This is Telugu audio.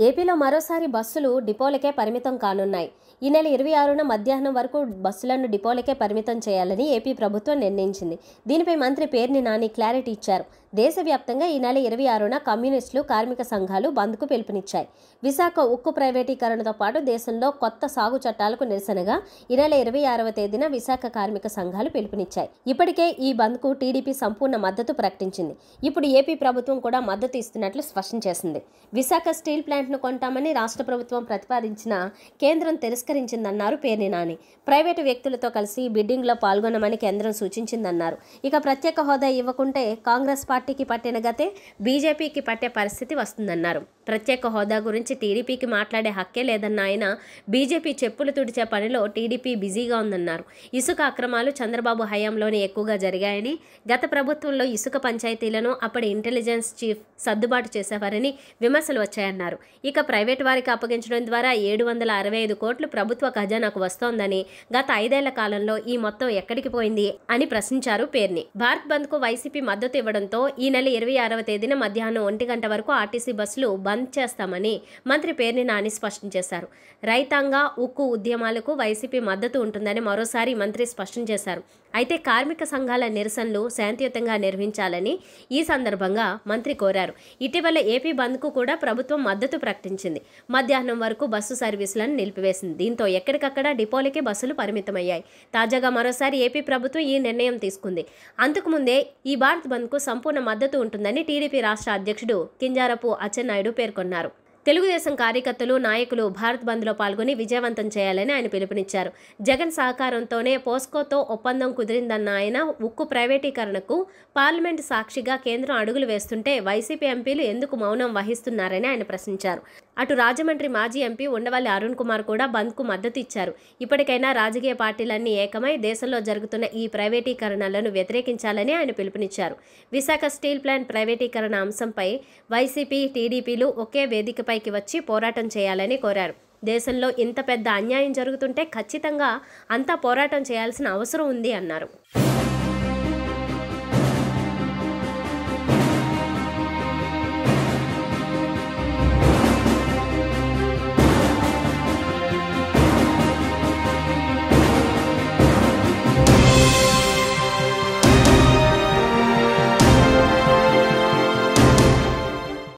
ఏపీలో మరోసారి బస్సులు డిపోలకే పరిమితం కానున్నాయి ఈ నెల ఇరవై ఆరున మధ్యాహ్నం వరకు బస్సులను డిపోలకే పరిమితం చేయాలని ఏపీ ప్రభుత్వం నిర్ణయించింది దీనిపై మంత్రి పేర్ని నాని క్లారిటీ ఇచ్చారు దేశవ్యాప్తంగా ఈ నెల ఇరవై ఆరున కమ్యూనిస్టులు కార్మిక సంఘాలు బంద్కు పిలుపునిచ్చాయి విశాఖ ఉక్కు ప్రైవేటీకరణతో పాటు దేశంలో కొత్త సాగు చట్టాలకు నిరసనగా ఈ నెల ఇరవై ఆరవ తేదీన విశాఖ కార్మిక సంఘాలు పిలుపునిచ్చాయి ఇప్పటికే ఈ బంద్కు టీడీపీ సంపూర్ణ మద్దతు ప్రకటించింది ఇప్పుడు ఏపీ ప్రభుత్వం కూడా మద్దతు ఇస్తున్నట్లు స్పష్టం చేసింది విశాఖ స్టీల్ ప్లాంట్ను కొంటామని రాష్ట్ర ప్రభుత్వం ప్రతిపాదించిన కేంద్రం తిరస్కరించిందన్నారు పేర్ని నాని ప్రైవేటు వ్యక్తులతో కలిసి బిడ్డింగ్లో పాల్గొనమని కేంద్రం సూచించిందన్నారు ఇక ప్రత్యేక హోదా ఇవ్వకుంటే కాంగ్రెస్ పార్టీకి పట్టిన గతే బీజేపీకి పట్టే పరిస్థితి వస్తుందన్నారు ప్రత్యేక హోదా గురించి టీడీపీకి మాట్లాడే హక్కే లేదన్న ఆయన బీజేపీ చెప్పులు తుడిచే పనిలో టీడీపీ బిజీగా ఉందన్నారు ఇసుక అక్రమాలు చంద్రబాబు హయాంలోనే ఎక్కువగా జరిగాయని గత ప్రభుత్వంలో ఇసుక పంచాయతీలను అప్పటి ఇంటెలిజెన్స్ చీఫ్ సర్దుబాటు చేసేవారని విమర్శలు వచ్చాయన్నారు ఇక ప్రైవేట్ వారికి అప్పగించడం ద్వారా ఏడు వందల అరవై ఐదు కోట్లు ప్రభుత్వ ఖజానాకు వస్తోందని గత ఐదేళ్ల కాలంలో ఈ మొత్తం ఎక్కడికి పోయింది అని ప్రశ్నించారు పేర్ని భారత్ బంద్ కు వైసీపీ మద్దతు ఇవ్వడంతో ఈ నెల ఇరవై ఆరవ తేదీన మధ్యాహ్నం ఒంటి గంట వరకు ఆర్టీసీ బస్సులు బంద్ చేస్తామని మంత్రి పేర్ని నాని స్పష్టం చేశారు రైతాంగ ఉక్కు ఉద్యమాలకు వైసీపీ మద్దతు ఉంటుందని మరోసారి మంత్రి స్పష్టం చేశారు అయితే కార్మిక సంఘాల నిరసనలు శాంతియుతంగా నిర్వహించాలని ఈ సందర్భంగా మంత్రి కోరారు ఇటీవల ఏపీ బంద్కు కూడా ప్రభుత్వం మద్దతు ప్రకటించింది మధ్యాహ్నం వరకు బస్సు సర్వీసులను నిలిపివేసింది దీంతో ఎక్కడికక్కడ డిపోలకే బస్సులు పరిమితమయ్యాయి తాజాగా మరోసారి ఏపీ ప్రభుత్వం ఈ నిర్ణయం తీసుకుంది అంతకుముందే ఈ భారత్ బంద్కు సంపూర్ణ మద్దతు ఉంటుందని టీడీపీ రాష్ట్ర అధ్యక్షుడు కింజారపు అచ్చెన్నాయుడు పేర్కొన్నారు తెలుగుదేశం కార్యకర్తలు నాయకులు భారత్ బంద్లో పాల్గొని విజయవంతం చేయాలని ఆయన పిలుపునిచ్చారు జగన్ సహకారంతోనే పోస్కోతో ఒప్పందం కుదిరిందన్న ఆయన ఉక్కు ప్రైవేటీకరణకు పార్లమెంట్ సాక్షిగా కేంద్రం అడుగులు వేస్తుంటే వైసీపీ ఎంపీలు ఎందుకు మౌనం వహిస్తున్నారని ఆయన ప్రశ్నించారు అటు రాజమండ్రి మాజీ ఎంపీ ఉండవల్లి అరుణ్ కుమార్ కూడా బంద్కు మద్దతు ఇచ్చారు ఇప్పటికైనా రాజకీయ పార్టీలన్నీ ఏకమై దేశంలో జరుగుతున్న ఈ ప్రైవేటీకరణలను వ్యతిరేకించాలని ఆయన పిలుపునిచ్చారు విశాఖ స్టీల్ ప్లాంట్ ప్రైవేటీకరణ అంశంపై వైసీపీ టీడీపీలు ఒకే వేదికపైకి వచ్చి పోరాటం చేయాలని కోరారు దేశంలో ఇంత పెద్ద అన్యాయం జరుగుతుంటే ఖచ్చితంగా అంతా పోరాటం చేయాల్సిన అవసరం ఉంది అన్నారు